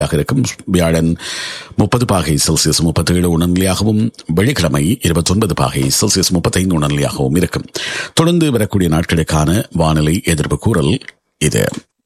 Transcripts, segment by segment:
இருக்கும் வியாழன் முப்பது பாகை செல்சியஸ் முப்பத்தேழு உணர்நிலையாகவும் வெள்ளிக்கிழமை இருபத்தொன்பது பாகை செல்சியஸ் முப்பத்தைந்து உணர்நிலையாகவும் இருக்கும் தொடர்ந்து வரக்கூடிய நாட்களுக்கான வானிலை எதிர்ப்பு கூறல் இது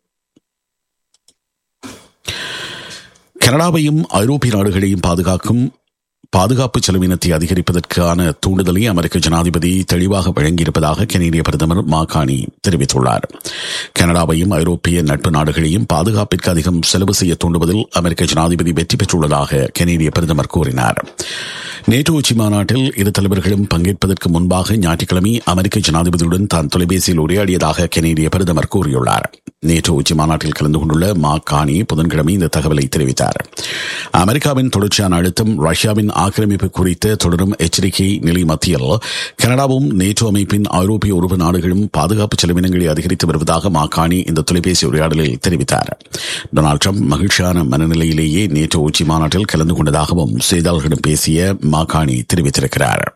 கனடாவையும் ஐரோப்பிய நாடுகளையும் பாதுகாக்கும் பாதுகாப்பு செலவினத்தை அதிகரிப்பதற்கான தூண்டுதலை அமெரிக்க ஜனாதிபதி தெளிவாக வழங்கியிருப்பதாக கனேடிய பிரதமர் மாகாணி தெரிவித்துள்ளார் கனடாவையும் ஐரோப்பிய நட்பு நாடுகளையும் பாதுகாப்பிற்கு அதிகம் செலவு செய்ய தூண்டுவதில் அமெரிக்க ஜனாதிபதி வெற்றி பெற்றுள்ளதாக கனேடிய பிரதமர் கூறினார் நேட்டோ உச்சி மாநாட்டில் இரு தலைவர்களும் பங்கேற்பதற்கு முன்பாக ஞாயிற்றுக்கிழமை அமெரிக்க ஜனாதிபதியுடன் தான் தொலைபேசியில் உரையாடியதாக கனேடிய பிரதமர் கூறியுள்ளார் நேட்டோ உச்சி மாநாட்டில் கலந்து கொண்டுள்ள மா கானி புதன்கிழமை இந்த தகவலை தெரிவித்தார் அமெரிக்காவின் தொடர்ச்சியான அழுத்தம் ரஷ்யாவின் ஆக்கிரமிப்பு குறித்த தொடரும் எச்சரிக்கை நிலை மத்தியில் கனடாவும் நேட்டோ அமைப்பின் ஐரோப்பிய உறுப்பு நாடுகளும் பாதுகாப்பு செலவினங்களை அதிகரித்து வருவதாக மாகாணி இந்த தொலைபேசி உரையாடலில் தெரிவித்தார் டொனால்டு ட்ரம்ப் மகிழ்ச்சியான மனநிலையிலேயே நேட்டோ உச்சி மாநாட்டில் கலந்து கொண்டதாகவும் செய்தியாளர்களிடம் பேசிய மாகாணி தெரிவித்திருக்கிறார்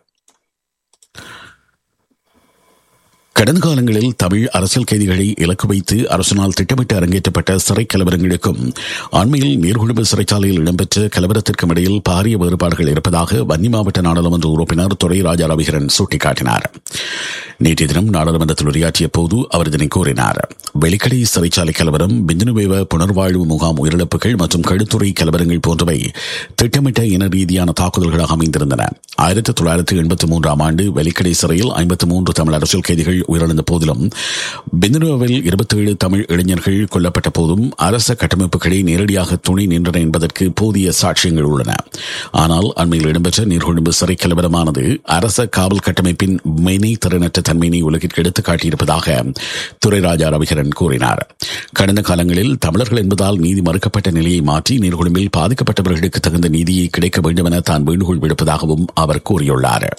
கடந்த காலங்களில் தமிழ் அரசியல் கைதிகளை இலக்கு வைத்து அரசினால் திட்டமிட்டு அரங்கேற்றப்பட்ட சிறை கலவரங்களுக்கும் அண்மையில் நீர்கொழும்பு சிறைச்சாலையில் இடம்பெற்ற கலவரத்திற்கும் இடையில் பாரிய வேறுபாடுகள் இருப்பதாக வன்னி மாவட்ட நாடாளுமன்ற உறுப்பினர் துறை ராஜா ரவிகரன் சுட்டிக்காட்டினார் நேற்றைய தினம் நாடாளுமன்றத்தில் உரையாற்றிய போது அவர் இதனை கூறினார் வெளிக்கடை சிறைச்சாலை கலவரம் பிஞ்சனுவேவ புனர்வாழ்வு முகாம் உயிரிழப்புகள் மற்றும் கழுத்துறை கலவரங்கள் போன்றவை திட்டமிட்ட இன ரீதியான தாக்குதல்களாக அமைந்திருந்தன ஆயிரத்தி தொள்ளாயிரத்தி எண்பத்தி மூன்றாம் ஆண்டு வெளிக்கடை சிறையில் ஐம்பத்தி மூன்று தமிழ் அரசியல் கைதிகள் உயிரிழந்த போதிலும் பிந்தனுவில் இருபத்தேழு தமிழ் இளைஞர்கள் கொல்லப்பட்ட போதும் அரச கட்டமைப்புகளை நேரடியாக துணை நின்றன என்பதற்கு போதிய சாட்சியங்கள் உள்ளன ஆனால் அண்மையில் இடம்பெற்ற நீர்கொழும்பு சிறை கலவரமானது அரச காவல் கட்டமைப்பின் மெய்னை திறனற்ற தன்மையினை உலகிற்கு எடுத்துக் காட்டியிருப்பதாக துரைராஜா ரவிகரன் கூறினார் கடந்த காலங்களில் தமிழர்கள் என்பதால் நீதி மறுக்கப்பட்ட நிலையை மாற்றி நீர்கொழும்பில் பாதிக்கப்பட்டவர்களுக்கு தகுந்த நீதியை கிடைக்க வேண்டும் என தான் வேண்டுகோள் விடுப்பதாகவும் அவர் கூறியுள்ளார்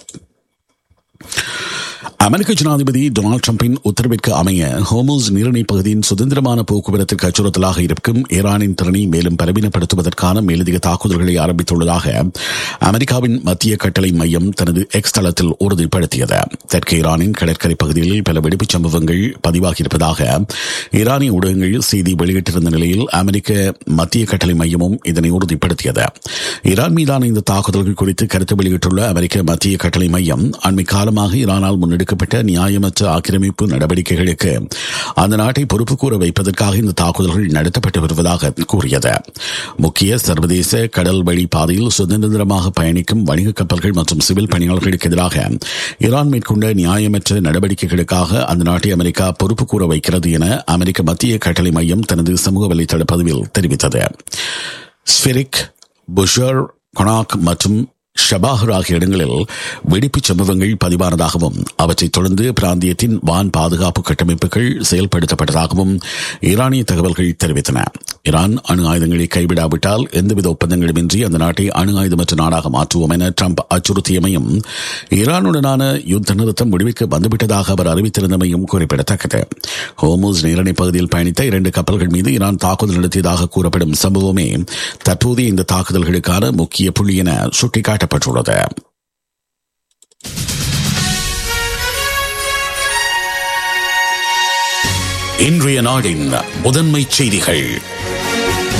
அமெரிக்க ஜனாதிபதி டொனால்டு டிரம்பின் உத்தரவிற்கு அமைய ஹோமோஸ் நீரிணை பகுதியின் சுதந்திரமான போக்குவரத்திற்கு அச்சுறுத்தலாக இருக்கும் ஈரானின் திறனை மேலும் பலவீனப்படுத்துவதற்கான மேலதிக தாக்குதல்களை ஆரம்பித்துள்ளதாக அமெரிக்காவின் மத்திய கட்டளை மையம் தனது எக்ஸ் தளத்தில் உறுதிப்படுத்தியது தெற்கு ஈரானின் கடற்கரை பகுதிகளில் பல வெடிப்புச் சம்பவங்கள் பதிவாகியிருப்பதாக ஈரானிய ஊடகங்கள் செய்தி வெளியிட்டிருந்த நிலையில் அமெரிக்க மத்திய கட்டளை மையமும் இதனை உறுதிப்படுத்தியது ஈரான் மீதான இந்த தாக்குதல்கள் குறித்து கருத்து வெளியிட்டுள்ள அமெரிக்க மத்திய கட்டளை மையம் அண்மை காலமாக ஈரானால் முன்னெடுக்க எடுக்கப்பட்ட நியாயமற்ற ஆக்கிரமிப்பு நடவடிக்கைகளுக்கு அந்த நாட்டை பொறுப்பு கூற வைப்பதற்காக இந்த தாக்குதல்கள் நடத்தப்பட்டு வருவதாக கூறியது முக்கிய சர்வதேச கடல் வழி பாதையில் சுதந்திரமாக பயணிக்கும் வணிக கப்பல்கள் மற்றும் சிவில் பணியாளர்களுக்கு எதிராக ஈரான் மேற்கொண்ட நியாயமற்ற நடவடிக்கைகளுக்காக அந்த நாட்டை அமெரிக்கா பொறுப்பு கூற வைக்கிறது என அமெரிக்க மத்திய கட்டளை மையம் தனது சமூக வலைதள பதிவில் தெரிவித்தது ஸ்பிரிக் புஷர் கொனாக் மற்றும் ஷபாஹர் ஆகிய இடங்களில் வெடிப்புச் சம்பவங்கள் பதிவானதாகவும் அவற்றைத் தொடர்ந்து பிராந்தியத்தின் வான் பாதுகாப்பு கட்டமைப்புகள் செயல்படுத்தப்பட்டதாகவும் ஈரானிய தகவல்கள் தெரிவித்தன ஈரான் அணு ஆயுதங்களை கைவிடாவிட்டால் எந்தவித ஒப்பந்தங்களுமின்றி அந்த நாட்டை அணு ஆயுதமற்ற நாடாக மாற்றுவோம் என ட்ரம்ப் அச்சுறுத்தியமையும் ஈரானுடனான யுத்த நிறுத்தம் முடிவுக்கு வந்துவிட்டதாக அவர் அறிவித்திருந்தமையும் குறிப்பிடத்தக்கது ஹோமூஸ் நீரணை பகுதியில் பயணித்த இரண்டு கப்பல்கள் மீது ஈரான் தாக்குதல் நடத்தியதாக கூறப்படும் சம்பவமே தற்போதைய இந்த தாக்குதல்களுக்கான முக்கிய புள்ளி என சுட்டிக்காட்டப்பட்டுள்ளது இன்றைய நாடின் முதன்மை செய்திகள்